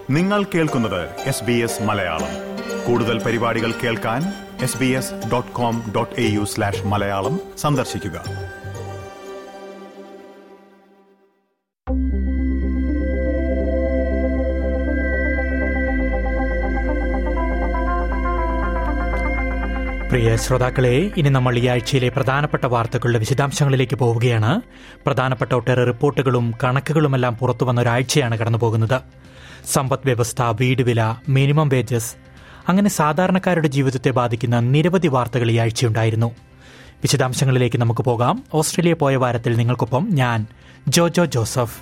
നിങ്ങൾ കേൾക്കുന്നത് S B S Malayalam കൂടുതൽ പരിപാടികൾ കേൾക്കാൻ S B S dot com dot A U slash Malayalam സന്ദർശിക്കുക പ്രിയ ശ്രോതാക്കളെ ഇനി നമ്മൾ ഈ ആഴ്ചയിലെ പ്രധാനപ്പെട്ട വാർത്തകളുടെ വിശദാംശങ്ങളിലേക്ക് പോവുകയാണ് പ്രധാനപ്പെട്ട ഒട്ടേറെ റിപ്പോർട്ടുകളും കണക്കുകളുമെല്ലാം പുറത്തു വന്ന ഒരാഴ്ചയാണ് കടന്നുപോകുന്നത് സമ്പദ് വ്യവസ്ഥ വീട് വില മിനിമം വേജസ് അങ്ങനെ സാധാരണക്കാരുടെ ജീവിതത്തെ ബാധിക്കുന്ന നിരവധി വാർത്തകൾ ഈ ആഴ്ചയുണ്ടായിരുന്നു വിശദാംശങ്ങളിലേക്ക് നമുക്ക് പോകാം ഓസ്ട്രേലിയ പോയ വാരത്തിൽ നിങ്ങൾക്കൊപ്പം ഞാൻ ജോജോ ജോസഫ്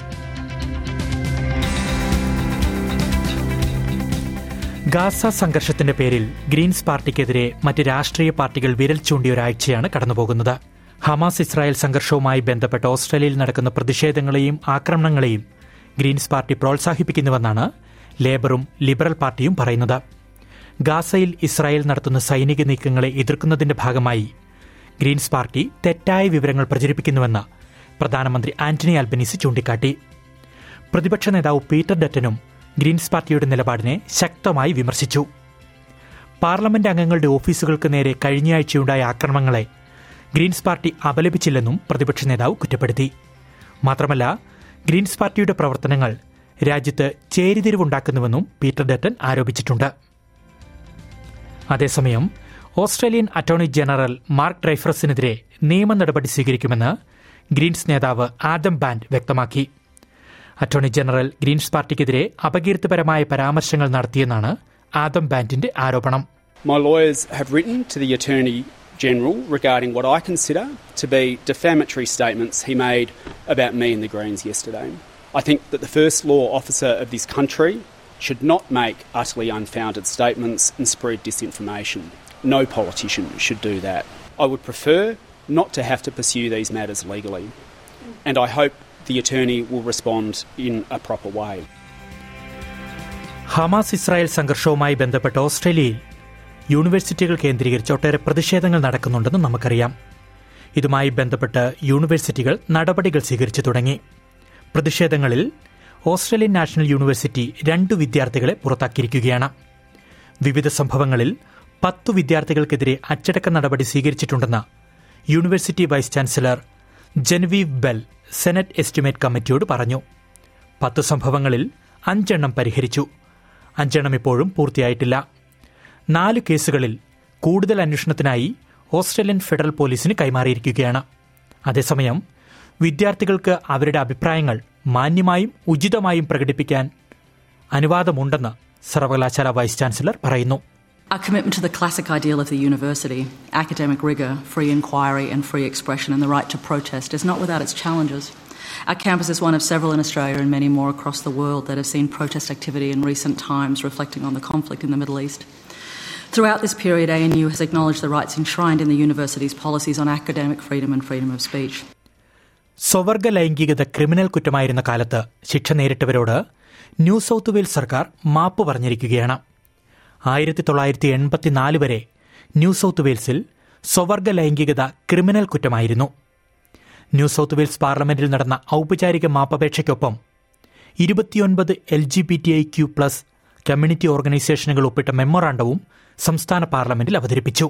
ഗാസ സംഘർഷത്തിന്റെ പേരിൽ ഗ്രീൻസ് പാർട്ടിക്കെതിരെ മറ്റ് രാഷ്ട്രീയ പാർട്ടികൾ വിരൽ ചൂണ്ടിയ ഒരാഴ്ചയാണ് കടന്നുപോകുന്നത് ഹമാസ് ഇസ്രായേൽ സംഘർഷവുമായി ബന്ധപ്പെട്ട് ഓസ്ട്രേലിയയിൽ നടക്കുന്ന പ്രതിഷേധങ്ങളെയും ആക്രമണങ്ങളെയും ഗ്രീൻസ് പാർട്ടി പ്രോത്സാഹിപ്പിക്കുന്നുവെന്നാണ് ലേബറും ലിബറൽ പാർട്ടിയും പറയുന്നത് ഗാസയിൽ ഇസ്രായേൽ നടത്തുന്ന സൈനിക നീക്കങ്ങളെ എതിർക്കുന്നതിന്റെ ഭാഗമായി ഗ്രീൻസ് പാർട്ടി തെറ്റായ വിവരങ്ങൾ പ്രചരിപ്പിക്കുന്നുവെന്ന് പ്രധാനമന്ത്രി ആന്റണി അൽബനീസ് ചൂണ്ടിക്കാട്ടി പ്രതിപക്ഷ നേതാവ് പീറ്റർ ഡറ്റനും ഗ്രീൻസ് പാർട്ടിയുടെ നിലപാടിനെ ശക്തമായി വിമർശിച്ചു പാർലമെന്റ് അംഗങ്ങളുടെ ഓഫീസുകൾക്ക് നേരെ കഴിഞ്ഞയാഴ്ചയുണ്ടായ ആക്രമണങ്ങളെ ഗ്രീൻസ് പാർട്ടി അപലപിച്ചില്ലെന്നും പ്രതിപക്ഷ നേതാവ് കുറ്റപ്പെടുത്തി മാത്രമല്ല ഗ്രീൻസ് പാർട്ടിയുടെ പ്രവർത്തനങ്ങൾ രാജ്യത്ത് ചേരിതിരിവുണ്ടാക്കുന്നുവെന്നും പീറ്റർ ഡറ്റൻ ആരോപിച്ചിട്ടുണ്ട് അതേസമയം ഓസ്ട്രേലിയൻ അറ്റോർണി ജനറൽ മാർക്ക് ഡ്രൈഫറസിനെതിരെ നിയമ നടപടി സ്വീകരിക്കുമെന്ന് ഗ്രീൻസ് നേതാവ് ആദം ബാൻഡ് വ്യക്തമാക്കി അറ്റോർണി ജനറൽ ഗ്രീൻസ് പാർട്ടിക്കെതിരെ അപകീർത്തിപരമായ പരാമർശങ്ങൾ നടത്തിയെന്നാണ് ആദം ബാൻഡിന്റെ ആരോപണം My lawyers have written to the Attorney General regarding what I consider to be defamatory statements he made about me and the Greens yesterday. I think that the first law officer of this country should not make utterly unfounded statements and spread disinformation. No politician should do that. I would prefer not to have to pursue these matters legally. And I hope the attorney will respond in a proper way. Hamas Israel സംഘർഷവുമായി ബന്ധപ്പെട്ട് ഓസ്ട്രേലിയയിൽ യൂണിവേഴ്സിറ്റികൾ കേന്ദ്രീകരിച്ച് ഒട്ടേറെ പ്രതിഷേധങ്ങൾ നടക്കുന്നുണ്ടെന്ന് നമുക്കറിയാം ഇതുമായി ബന്ധപ്പെട്ട് യൂണിവേഴ്സിറ്റികൾ നടപടികൾ സ്വീകരിച്ചു തുടങ്ങി പ്രതിഷേധങ്ങളിൽ ഓസ്ട്രേലിയൻ നാഷണൽ യൂണിവേഴ്സിറ്റി രണ്ടു വിദ്യാർത്ഥികളെ പുറത്താക്കിയിരിക്കുകയാണ് വിവിധ സംഭവങ്ങളിൽ പത്തു വിദ്യാർത്ഥികൾക്കെതിരെ അച്ചടക്ക നടപടി സ്വീകരിച്ചിട്ടുണ്ടെന്ന് university vice chancellor Genevieve Bell senate estimate കമ്മിറ്റിയോട് പറഞ്ഞു പത്ത് സംഭവങ്ങളിൽ അഞ്ചെണ്ണം പരിഹരിച്ചു അഞ്ചെണ്ണം ഇപ്പോഴും പൂർത്തിയായിട്ടില്ല നാല് കേസുകളിൽ കൂടുതൽ അന്വേഷണത്തിനായി ഓസ്ട്രേലിയൻ ഫെഡറൽ പോലീസിന് കൈമാറിയിരിക്കുകയാണ് അതേസമയം വിദ്യാർത്ഥികൾക്ക് അവരുടെ അഭിപ്രായങ്ങൾ മാന്യമായും ഉചിതമായും പ്രകടിപ്പിക്കാൻ അനുവാദമുണ്ടെന്ന് സർവകലാശാല വൈസ് ചാൻസലർ പറയുന്നു Our commitment to the classic ideal of the university, academic rigour, free inquiry, and free expression, and the right to protest, is not without its challenges. Our campus is one of several in Australia and many more across the world that have seen protest activity in recent times reflecting on the conflict in the Middle East. Throughout this period, ANU has acknowledged the rights enshrined in the university's policies on academic freedom and freedom of speech. സ്വവർഗ ലൈംഗികത criminal കുറ്റമായിരുന്ന കാലത്ത് ശിക്ഷ നേരിട്ടവരോട് new South Wales സർക്കാർ മാപ്പ് പറഞ്ഞിരിക്കുകയാണ് ആയിരത്തി തൊള്ളായിരത്തി എൺപത്തിനാല് വരെ ന്യൂ സൌത്ത് വെയിൽസിൽ സ്വവർഗ ലൈംഗികത ക്രിമിനൽ കുറ്റമായിരുന്നു ന്യൂ സൌത്ത് വെയിൽസ് പാർലമെന്റിൽ നടന്ന ഔപചാരിക മാപ്പപേക്ഷയ്ക്കൊപ്പം ഇരുപത്തിയൊൻപത് L G B T I Q plus community ഓർഗനൈസേഷനുകൾ ഒപ്പിട്ട മെമ്മോറാണ്ടവും സംസ്ഥാന പാർലമെന്റിൽ അവതരിപ്പിച്ചു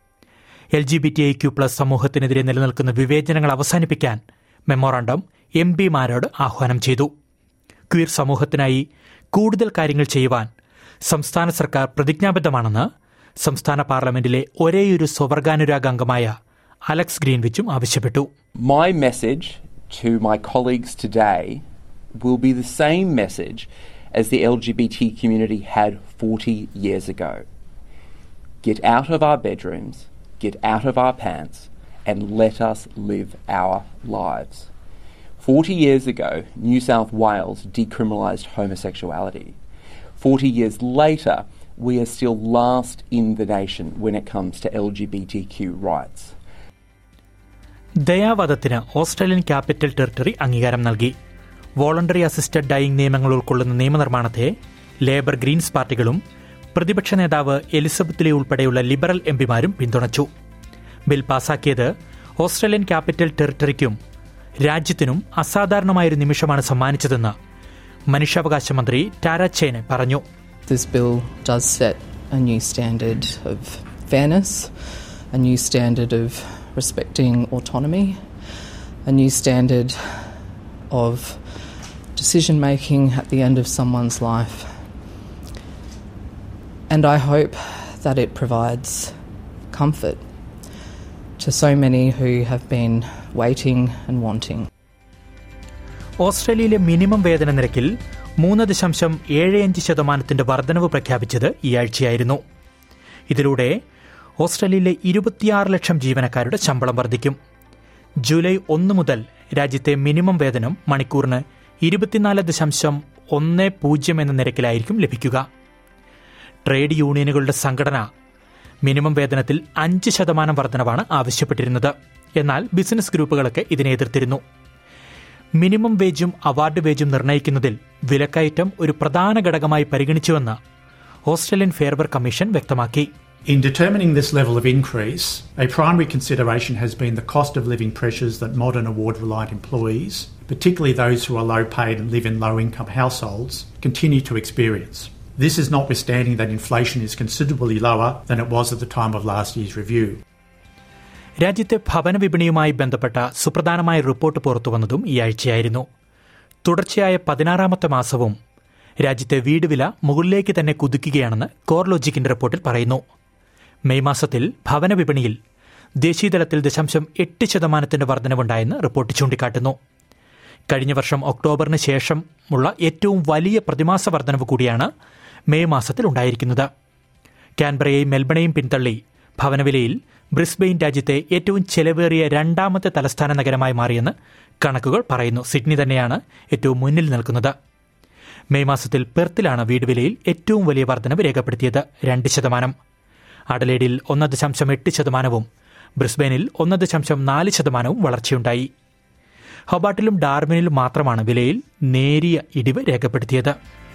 L G B T I Q plus സമൂഹത്തിനെതിരെ നിലനിൽക്കുന്ന വിവേചനങ്ങൾ അവസാനിപ്പിക്കാൻ മെമ്മോറാണ്ടം എം പിമാരോട് ആഹ്വാനം ചെയ്തു ക്വീർ സമൂഹത്തിനായി കൂടുതൽ കാര്യങ്ങൾ ചെയ്യുവാൻ സംസ്ഥാന സർക്കാർ പ്രതിജ്ഞാബദ്ധമാണെന്ന് സംസ്ഥാന പാർലമെന്റിലെ ഒരേയൊരു സ്വവർഗാനുരാഗ അംഗമായ അലക്സ് ഗ്രീൻവിച്ചും ആവശ്യപ്പെട്ടു My message to my colleagues today will be the same message as the LGBT community had 40 years ago. Get out of our bedrooms, get out of our pants, and let us live our lives. 40 years ago, New South Wales decriminalised homosexuality. 40 years later, we are still last in the nation when it comes to LGBTQ rights. ദയാവധത്തിന് Australian Capital Territory അംഗീകാരം നൽകി voluntary assisted dying നിയമങ്ങൾ ഉൾക്കൊള്ളുന്ന നിയമനിർമ്മാണത്തെ labour Green's പാർട്ടികളും പ്രതിപക്ഷ നേതാവ് Elizabeth Lee ഉൾപ്പെടെയുള്ള Liberal എംപിമാരും പിന്തുണച്ചു ബിൽ പാസാക്കിയത് ഓസ്ട്രേലിയൻ ക്യാപിറ്റൽ ടെറിട്ടറിക്കും രാജ്യത്തിനും അസാധാരണമായൊരു നിമിഷമാണ് സമ്മാനിച്ചതെന്ന് മനുഷ്യാവകാശ മന്ത്രി ടാര ചേന് പറഞ്ഞു This bill does set a new standard of fairness, a new standard of respecting autonomy, a new standard of decision making at the end of someone's life. And I hope that it provides comfort to so many who have been waiting and wanting. ഓസ്ട്രേലിയയിലെ minimum വേതന നിരക്കിൽ മൂന്ന് ദശാംശം ഏഴ് അഞ്ച് ശതമാനത്തിന്റെ വർധനവ് പ്രഖ്യാപിച്ചത് ഈ ആഴ്ചയായിരുന്നു ഇതിലൂടെ ഓസ്ട്രേലിയയിലെ ഇരുപത്തിയാറ് ലക്ഷം ജീവനക്കാരുടെ ശമ്പളം വർദ്ധിക്കും ജൂലൈ ഒന്ന് മുതൽ രാജ്യത്തെ മിനിമം വേതനം മണിക്കൂറിന് ഇരുപത്തിനാല് ദശാംശം ഒന്ന് പൂജ്യം എന്ന നിരക്കിലായിരിക്കും ലഭിക്കുക ട്രേഡ് യൂണിയനുകളുടെ സംഘടന മിനിമം വേതനത്തിൽ അഞ്ച് ശതമാനം വർധനവാണ് ആവശ്യപ്പെട്ടിരുന്നത് എന്നാൽ ബിസിനസ് ഗ്രൂപ്പുകളൊക്കെ ഇതിനെ എതിർത്തിരുന്നു മിനിമം വേജും അവാർഡ് വേജും നിർണ്ണയിക്കുന്നതിൽ വിലക്കയറ്റം ഒരു പ്രധാന ഘടകമായി പരിഗണിച്ചുവെന്ന് ഓസ്ട്രേലിയൻ ഫെയർവർ കമ്മീഷൻ വ്യക്തമാക്കി In determining this level of increase, a primary consideration has been the cost of living pressures that modern award reliant employees, particularly those who are low paid and live in low income households, continue to experience. This is notwithstanding that inflation is considerably lower than it was at the time of last year's review. രാജ്യത്തെ ഭവന വിപണിയുമായി ബന്ധപ്പെട്ട സുപ്രധാനമായ report പുറത്തുവന്നതും ഈ ആഴ്ചയായിരുന്നു തുടർച്ചയായ പതിനാറാമത്തെ മാസവും രാജ്യത്തെ വീട് വില മുകളിലേക്ക് തന്നെ കുതിക്കുകയാണെന്ന് കോർലോജിക്കിന്റെ റിപ്പോർട്ടിൽ പറയുന്നു മെയ് മാസത്തിൽ ഭവന വിപണിയിൽ ദേശീയതലത്തിൽ ദശാംശം എട്ട് ശതമാനത്തിന്റെ വർധനവുണ്ടായെന്ന് റിപ്പോർട്ട് ചൂണ്ടിക്കാട്ടുന്നു കഴിഞ്ഞ വർഷം ഒക്ടോബറിന് ശേഷമുള്ള ഏറ്റവും വലിയ പ്രതിമാസ വർധനവ് കൂടിയാണ് മെയ് മാസത്തിൽ ഉണ്ടായിരിക്കുന്നത് കാൻബറയെയും മെൽബണെയും പിന്തള്ളി ഭവനവിലയിൽ ബ്രിസ്ബെയിൻ രാജ്യത്തെ ഏറ്റവും ചെലവേറിയ രണ്ടാമത്തെ തലസ്ഥാന നഗരമായി മാറിയെന്ന് കണക്കുകൾ പറയുന്നു സിഡ്നി തന്നെയാണ് ഏറ്റവും മുന്നിൽ നിൽക്കുന്നത് മെയ് മാസത്തിൽ പെർത്തിലാണ് വീട് വിലയിൽ ഏറ്റവും വലിയ വർധനവ് രേഖപ്പെടുത്തിയത് രണ്ട് ശതമാനം അഡലേഡിൽ ഒന്ന് ദശാംശം എട്ട് ശതമാനവും ബ്രിസ്ബെയിനിൽ ഒന്ന് ദശാംശം നാല് ശതമാനവും വളർച്ചയുണ്ടായി ഹൊബാട്ടിലും ഡാർവിനിലും മാത്രമാണ് വിലയിൽ നേരിയ ഇടിവ് രേഖപ്പെടുത്തിയത്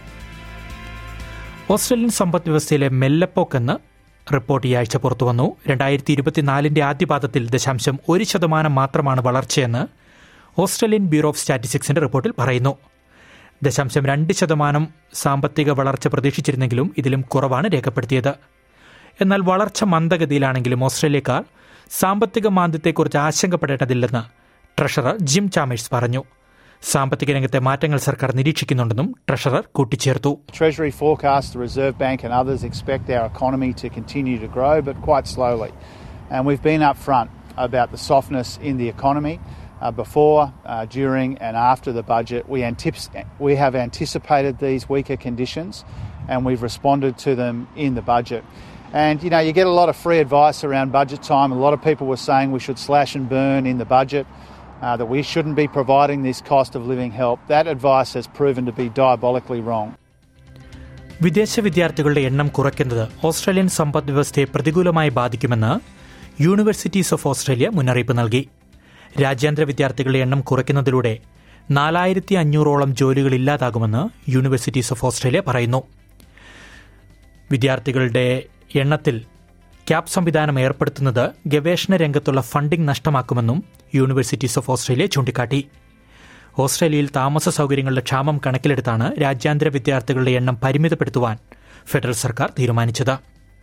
ഓസ്ട്രേലിയൻ സമ്പദ് വ്യവസ്ഥയിലെ മെല്ലപ്പോക്കെന്ന് റിപ്പോർട്ട് ഈ ആഴ്ച പുറത്തുവന്നു രണ്ടായിരത്തി ഇരുപത്തിനാലിന്റെ ആദ്യപാദത്തിൽ ദശാംശം ഒരു ശതമാനം മാത്രമാണ് വളർച്ചയെന്ന് ഓസ്ട്രേലിയൻ ബ്യൂറോ ഓഫ് സ്റ്റാറ്റിസ്റ്റിക്സിന്റെ റിപ്പോർട്ടിൽ പറയുന്നു ദശാംശം രണ്ട് ശതമാനം സാമ്പത്തിക വളർച്ച പ്രതീക്ഷിച്ചിരുന്നെങ്കിലും ഇതിലും കുറവാണ് രേഖപ്പെടുത്തിയത് എന്നാൽ വളർച്ച മന്ദഗതിയിലാണെങ്കിലും ഓസ്ട്രേലിയക്കാർ സാമ്പത്തിക മാന്ദ്യത്തെക്കുറിച്ച് ആശങ്കപ്പെടേണ്ടതില്ലെന്ന് ട്രഷറർ ജിം ചാമേഴ്സ് പറഞ്ഞു സാമ്പത്തിക രംഗത്തെ മാറ്റങ്ങൾ സർക്കാർ നിരീക്ഷിക്കുന്നുണ്ടെന്നും ട്രഷറർ കൂട്ടിച്ചേർത്തു Treasury forecasts, the Reserve Bank and others expect our economy to continue to grow, but quite slowly. And we've been upfront about the softness in the economy. Uh, before, uh, during, and after the budget, we, anticip- we have anticipated these weaker conditions and we've responded to them in the budget. And you know, you get a lot of free advice around budget time. A lot of people were saying we should slash and burn in the budget, uh, that we shouldn't be providing this cost of living help. That advice has proven to be diabolically wrong. വിദേശ വിദ്യാർത്ഥികളുടെ എണ്ണം കുറയ്ക്കുന്നത് Australian സമ്പദ് വ്യവസ്ഥയെ പ്രതികൂലമായി ബാധിക്കുമെന്ന് universities of Australia മുന്നറിയിപ്പ് നൽകി രാജ്യാന്തര വിദ്യാർത്ഥികളുടെ എണ്ണം കുറയ്ക്കുന്നതിലൂടെ നാലായിരത്തി അഞ്ഞൂറോളം ജോലികൾ ഇല്ലാതാകുമെന്ന് യൂണിവേഴ്സിറ്റീസ് ഓഫ് ഓസ്ട്രേലിയ പറയുന്നു വിദ്യാർത്ഥികളുടെ എണ്ണത്തിൽ ക്യാപ് സംവിധാനം ഏർപ്പെടുത്തുന്നത് ഗവേഷണ രംഗത്തുള്ള ഫണ്ടിംഗ് നഷ്ടമാക്കുമെന്നും യൂണിവേഴ്സിറ്റീസ് ഓഫ് ഓസ്ട്രേലിയ ചൂണ്ടിക്കാട്ടി ഓസ്ട്രേലിയയിൽ താമസ സൗകര്യങ്ങളുടെ ക്ഷാമം കണക്കിലെടുത്താണ് രാജ്യാന്തര വിദ്യാർത്ഥികളുടെ എണ്ണം പരിമിതപ്പെടുത്തുവാൻ ഫെഡറൽ സർക്കാർ തീരുമാനിച്ചത്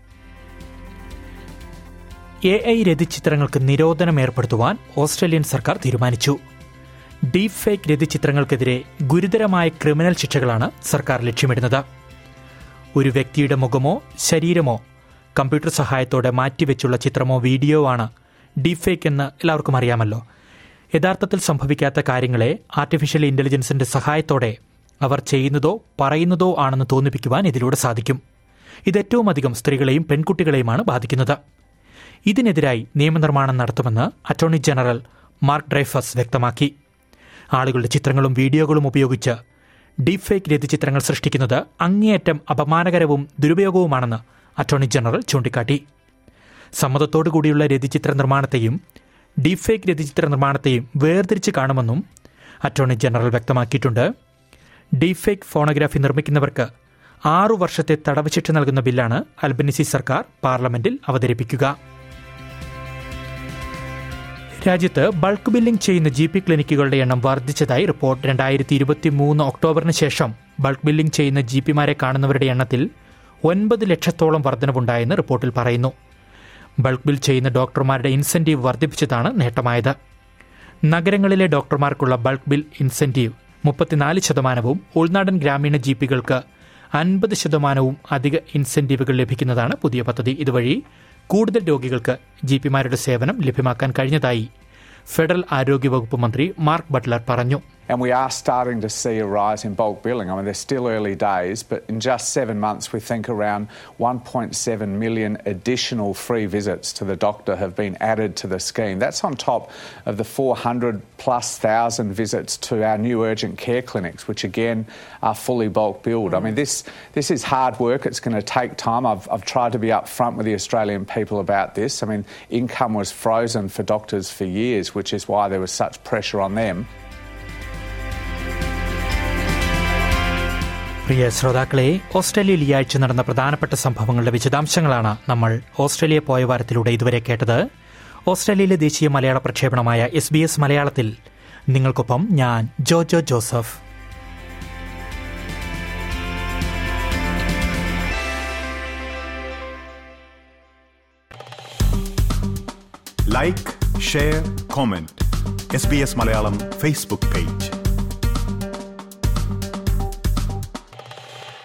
എ ഐ രതിചിത്രങ്ങൾക്ക് നിരോധനം ഏർപ്പെടുത്തുവാൻ ഓസ്ട്രേലിയൻ സർക്കാർ തീരുമാനിച്ചു ഡീപ് ഫേക്ക് രതിചിത്രങ്ങൾക്കെതിരെ ഗുരുതരമായ ക്രിമിനൽ ശിക്ഷകളാണ് സർക്കാർ ലക്ഷ്യമിടുന്നത് ഒരു വ്യക്തിയുടെ മുഖമോ ശരീരമോ കമ്പ്യൂട്ടർ സഹായത്തോടെ മാറ്റിവെച്ചുള്ള ചിത്രമോ വീഡിയോ ആണ് ഡീപ് ഫേക്ക് എന്ന് എല്ലാവർക്കും അറിയാമല്ലോ യഥാർത്ഥത്തിൽ സംഭവിക്കാത്ത കാര്യങ്ങളെ ആർട്ടിഫിഷ്യൽ ഇന്റലിജൻസിന്റെ സഹായത്തോടെ അവർ ചെയ്യുന്നതോ പറയുന്നതോ ആണെന്ന് തോന്നിപ്പിക്കുവാൻ ഇതിലൂടെ സാധിക്കും ഇത് ഏറ്റവും അധികം സ്ത്രീകളെയും പെൺകുട്ടികളെയുമാണ് ബാധിക്കുന്നത് ഇതിനെതിരായി നിയമനിർമ്മാണം നടത്തുമെന്ന് അറ്റോർണി ജനറൽ മാർക്ക് ഡ്രൈഫസ് വ്യക്തമാക്കി ആളുകളുടെ ചിത്രങ്ങളും വീഡിയോകളും ഉപയോഗിച്ച് ഡീപ് ഫേക്ക് രതിചിത്രങ്ങൾ സൃഷ്ടിക്കുന്നത് അങ്ങേയറ്റം അപമാനകരവും ദുരുപയോഗവുമാണെന്ന് അറ്റോർണി ജനറൽ ചൂണ്ടിക്കാട്ടി സമ്മതത്തോടു കൂടിയുള്ള രതിചിത്ര നിർമ്മാണത്തെയും ഡീപ് ഫേക്ക് രതിചിത്ര നിർമ്മാണത്തെയും വേർതിരിച്ച് കാണുമെന്നും അറ്റോർണി ജനറൽ വ്യക്തമാക്കിയിട്ടുണ്ട് ഡീപ് ഫേക്ക് ഫോണോഗ്രാഫി നിർമ്മിക്കുന്നവർക്ക് ആറു വർഷത്തെ തടവ് ശിക്ഷ നൽകുന്ന ബില്ലാണ് അൽബനിസി സർക്കാർ പാർലമെന്റിൽ അവതരിപ്പിക്കുക രാജ്യത്ത് ബൾക്ക് ബില്ലിംഗ് ചെയ്യുന്ന ജി പി ക്ലിനിക്കുകളുടെ എണ്ണം വർദ്ധിച്ചതായി റിപ്പോർട്ട് രണ്ടായിരത്തി ഇരുപത്തി മൂന്ന് ഒക്ടോബറിന് ശേഷം ബൾക്ക് ബില്ലിംഗ് ചെയ്യുന്ന ജി പിമാരെ കാണുന്നവരുടെ എണ്ണത്തിൽ ഒൻപത് ലക്ഷത്തോളം വർധനവുണ്ടായെന്ന് റിപ്പോർട്ടിൽ പറയുന്നു ബൾക്ക് ബിൽ ചെയ്യുന്ന ഡോക്ടർമാരുടെ ഇൻസെന്റീവ് വർദ്ധിപ്പിച്ചതാണ് നേട്ടമായത് നഗരങ്ങളിലെ ഡോക്ടർമാർക്കുള്ള ബൾക്ക് ബിൽ ഇൻസെന്റീവ് മുപ്പത്തിനാല് ശതമാനവും ഉൾനാടൻ ഗ്രാമീണ ജി പികൾക്ക് അൻപത് ശതമാനവും അധിക ഇൻസെന്റീവുകൾ ലഭിക്കുന്നതാണ് പുതിയ പദ്ധതി ഇതുവഴി കൂടുതൽ രോഗികൾക്ക് ജി പിമാരുടെ സേവനം ലഭ്യമാക്കാൻ കഴിഞ്ഞതായി ഫെഡറൽ ആരോഗ്യവകുപ്പ് മന്ത്രി മാർക്ക് ബട്ട്ലർ പറഞ്ഞു And we are starting to see a rise in bulk billing. I mean, they're still early days, but in just seven months, we think around 1.7 million additional free visits to the doctor have been added to the scheme. That's on top of the 400 plus thousand visits to our new urgent care clinics, which again are fully bulk billed. I mean, this, this is hard work. It's going to take time. I've, I've tried to be upfront with the Australian people about this. I mean, income was frozen for doctors for years, which is why there was such pressure on them. പ്രിയ ശ്രോതാക്കളെ ഓസ്ട്രേലിയയിൽ ഈ ആഴ്ച നടന്ന പ്രധാനപ്പെട്ട സംഭവങ്ങളുടെ വിശദാംശങ്ങളാണ് നമ്മൾ ഓസ്ട്രേലിയ പോയ വാരത്തിലൂടെ ഇതുവരെ കേട്ടത് ഓസ്ട്രേലിയയിലെ ദേശീയ മലയാള പ്രക്ഷേപണമായ എസ് ബി എസ് മലയാളത്തിൽ നിങ്ങൾക്കൊപ്പം ഞാൻ Jojo Joseph like share comment S B S Malayalam Facebook page